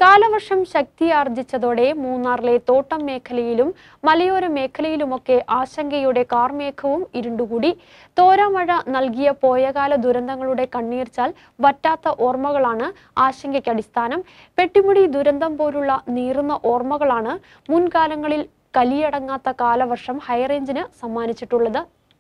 കാലവർഷം ശക്തിയാർജിച്ചതോടെ മൂന്നാറിലെ തോട്ടം മേഖലയിലും മലയോര മേഖലയിലുമൊക്കെ ആശങ്കയുടെ കാർമേഘവും ഇരുണ്ടുകൂടി തോരാമഴ നൽകിയ പോയകാല ദുരന്തങ്ങളുടെ കണ്ണീർച്ചാൽ വറ്റാത്ത ഓർമ്മകളാണ് ആശങ്കയ്ക്ക് അടിസ്ഥാനം പെട്ടിമുടി ദുരന്തം പോലുള്ള നീറുന്ന ഓർമ്മകളാണ് മുൻകാലങ്ങളിൽ കലിയടങ്ങാത്ത കാലവർഷം ഹൈറേഞ്ചിന് സമ്മാനിച്ചിട്ടുള്ളത്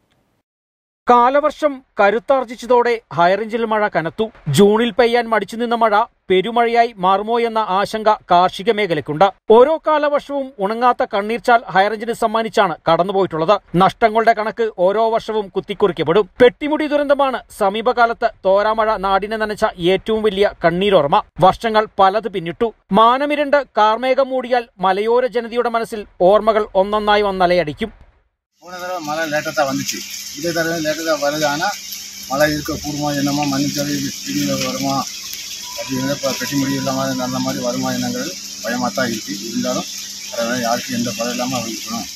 കാലവർഷം കരുത്താർജിച്ചതോടെ ഹൈറേഞ്ചിൽ മഴ കനത്തു ജൂണിൽ പെയ്യാൻ മടിച്ചു നിന്ന മഴ പെരുമഴയായി മാറുമോ എന്ന ആശങ്ക കാർഷിക മേഖലയ്ക്കുണ്ട് ഓരോ കാലവർഷവും ഉണങ്ങാത്ത കണ്ണീർച്ചാൽ ഹൈറേഞ്ചിന് സമ്മാനിച്ചാണ് കടന്നുപോയിട്ടുള്ളത് നഷ്ടങ്ങളുടെ കണക്ക് ഓരോ വർഷവും കുത്തിക്കുറിക്കപ്പെടും പെട്ടിമുടി ദുരന്തമാണ് സമീപകാലത്ത് തോരാമഴ നാടിനെ നനച്ച ഏറ്റവും വലിയ കണ്ണീരോർമ്മ വർഷങ്ങൾ പലത് പിന്നിട്ടു മാനമിരണ്ട് കാർമേഘം മൂടിയാൽ மலையோர ஜனதியோட மனசில் ஓர்மகள் ஒன்னொன்னாய் வந்தலையடிக்கும் போன தடவை மழை லேட்டாக தான் வந்துச்சு இதே தடவை லேட்டாக தான் வருது ஆனால் மழை இருக்க கூடுமா என்னமா மண்ணுச்சரி திடீர்னு வருமா அப்படிங்கிறத இப்போ பெட்டி முடி இல்லாமல் அந்த மாதிரி வருமா என்னங்கிறது பயமாக தான் இருக்குது இருந்தாலும் அதனால் யாருக்கும் எந்த பயம் இல்லாமல் இருக்கணும்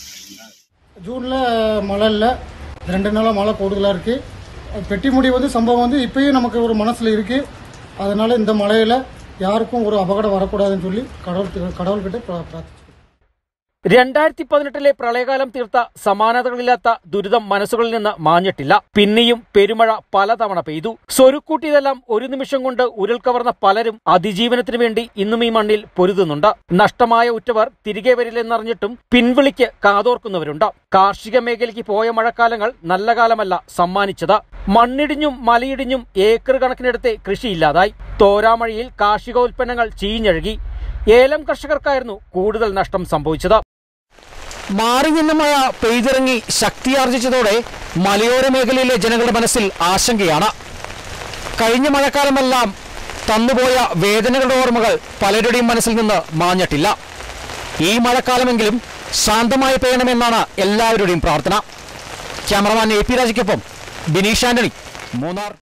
ஜூனில் மழை இல்லை ரெண்டு நாளாக மழை கூடுதலாக இருக்குது பெட்டிமுடி வந்து சம்பவம் வந்து இப்பயும் நமக்கு ஒரு மனசில் இருக்குது அதனால் இந்த மழையில் யாருக்கும் ஒரு அபகடம் வரக்கூடாதுன்னு சொல்லி கடவுள் கடவுள்கிட்ட பிர- பிரார்த்திச்சு രണ്ടായിരത്തി പതിനെട്ടിലെ പ്രളയകാലം തീർത്ത സമാനതകളില്ലാത്ത ദുരിതം മനസ്സുകളിൽ നിന്ന് മാഞ്ഞിട്ടില്ല പിന്നെയും പെരുമഴ പലതവണ പെയ്തു സ്വരുക്കൂട്ടിയതെല്ലാം ഒരു നിമിഷം കൊണ്ട് ഉരുൾ കവർന്ന പലരും അതിജീവനത്തിനു വേണ്ടി ഇന്നും ഈ മണ്ണിൽ പൊരുതുന്നുണ്ട് നഷ്ടമായ ഉറ്റവർ തിരികെ വരില്ലെന്നറിഞ്ഞിട്ടും പിൻവിളിക്ക് കാതോർക്കുന്നവരുണ്ട് കാർഷിക മേഖലയ്ക്ക് പോയ മഴക്കാലങ്ങൾ നല്ല കാലമല്ല സമ്മാനിച്ചത് മണ്ണിടിഞ്ഞും മലയിടിഞ്ഞും ഏക്കർ കണക്കിനെടുത്ത് കൃഷിയില്ലാതായി തോരാമഴയിൽ കാർഷികോൽപ്പന്നങ്ങൾ ചീഞ്ഞഴുകി ഏലം കർഷകർക്കായിരുന്നു കൂടുതൽ നഷ്ടം സംഭവിച്ചത് മാറി നിന്ന മഴ പെയ്തിറങ്ങി ശക്തിയാർജിച്ചതോടെ മലയോര മേഖലയിലെ ജനങ്ങളുടെ മനസ്സിൽ ആശങ്കയാണ് കഴിഞ്ഞ മഴക്കാലമെല്ലാം തന്നുപോയ വേദനകളുടെ ഓർമ്മകൾ പലരുടെയും മനസ്സിൽ നിന്ന് മാഞ്ഞിട്ടില്ല ഈ മഴക്കാലമെങ്കിലും ശാന്തമായി പെയ്യണമെന്നാണ് എല്ലാവരുടെയും പ്രാർത്ഥന ക്യാമറമാൻ എ പി രാജയ്ക്കൊപ്പം ബിനീഷ് ആന്റണി മൂന്നാർ